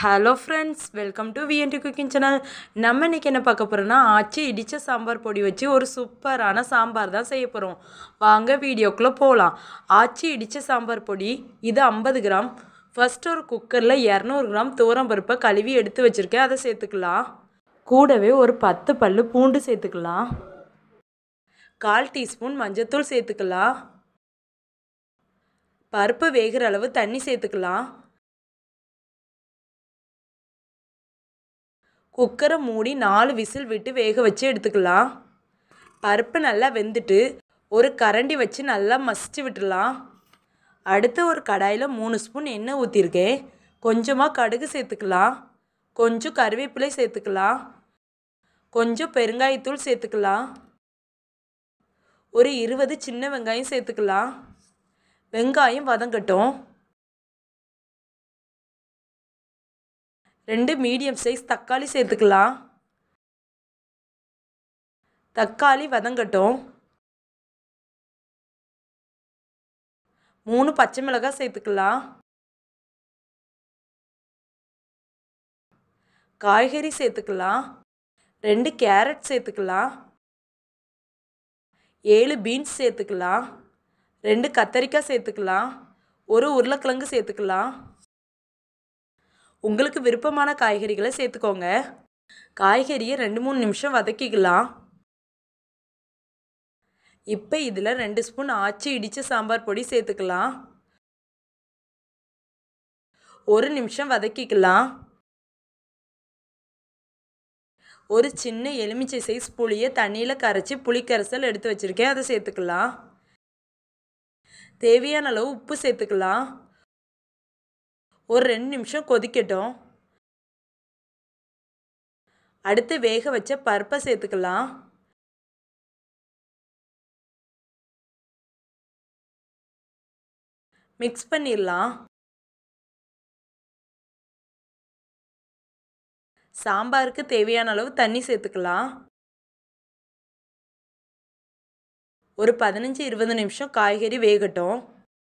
hello friends welcome to VND cooking channel நம்ம இன்றைக்கி என்ன பார்க்க போகிறோன்னா ஆச்சி இடித்த சாம்பார் பொடி வச்சு ஒரு சூப்பரான சாம்பார் தான் செய்ய போகிறோம் வாங்க வீடியோக்குள்ளே போகலாம் ஆச்சி இடித்த சாம்பார் பொடி இது ஐம்பது கிராம் ஃபஸ்ட் ஒரு குக்கரில் இரநூறு கிராம் துவரம் பருப்பை கழுவி எடுத்து வச்சுருக்கேன் அதை சேர்த்துக்கலாம் கூடவே ஒரு பத்து பல்லு பூண்டு சேர்த்துக்கலாம் கால் டீஸ்பூன் மஞ்சத்தூள் சேர்த்துக்கலாம் பருப்பு வேகிற அளவு தண்ணி சேர்த்துக்கலாம் குக்கரை மூடி நாலு விசில் விட்டு வேக வச்சு எடுத்துக்கலாம் பருப்பு நல்லா வெந்துட்டு ஒரு கரண்டி வச்சு நல்லா மசிச்சு விட்டுடலாம் அடுத்து ஒரு கடாயில் மூணு ஸ்பூன் எண்ணெய் ஊற்றிருக்கேன் கொஞ்சமாக கடுகு சேர்த்துக்கலாம் கொஞ்சம் கருவேப்பிலை சேர்த்துக்கலாம் கொஞ்சம் பெருங்காயத்தூள் சேர்த்துக்கலாம் ஒரு இருபது சின்ன வெங்காயம் சேர்த்துக்கலாம் வெங்காயம் வதங்கட்டும் ரெண்டு மீடியம் சைஸ் தக்காளி சேர்த்துக்கலாம் தக்காளி வதங்கட்டும் மூணு பச்சை மிளகாய் சேர்த்துக்கலாம் காய்கறி சேர்த்துக்கலாம் ரெண்டு கேரட் சேர்த்துக்கலாம் ஏழு பீன்ஸ் சேர்த்துக்கலாம் ரெண்டு கத்தரிக்காய் சேர்த்துக்கலாம் ஒரு உருளைக்கிழங்கு சேர்த்துக்கலாம் உங்களுக்கு விருப்பமான காய்கறிகளை சேர்த்துக்கோங்க காய்கறியை ரெண்டு மூணு நிமிஷம் வதக்கிக்கலாம் இப்போ இதில் ரெண்டு ஸ்பூன் ஆச்சி இடித்த சாம்பார் பொடி சேர்த்துக்கலாம் ஒரு நிமிஷம் வதக்கிக்கலாம் ஒரு சின்ன எலுமிச்சை சைஸ் புளியை தண்ணியில் கரைச்சி புளிக்கரைசல் எடுத்து வச்சுருக்கேன் அதை சேர்த்துக்கலாம் தேவையான அளவு உப்பு சேர்த்துக்கலாம் ஒரு ரெண்டு நிமிஷம் கொதிக்கட்டும் அடுத்து வேக வச்ச பருப்பை சேர்த்துக்கலாம் மிக்ஸ் பண்ணிடலாம் சாம்பாருக்கு தேவையான அளவு தண்ணி சேர்த்துக்கலாம் ஒரு பதினஞ்சு இருபது நிமிஷம் காய்கறி வேகட்டும்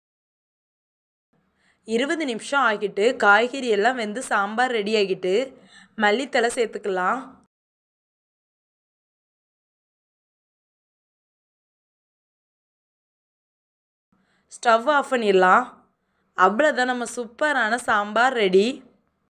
இருபது நிமிஷம் ஆகிட்டு காய்கறி எல்லாம் வெந்து சாம்பார் ரெடி ஆகிட்டு மல்லித்தலை சேர்த்துக்கலாம் ஸ்டவ் ஆஃப் பண்ணிடலாம் அவ்வளோதான் நம்ம சூப்பரான சாம்பார் ரெடி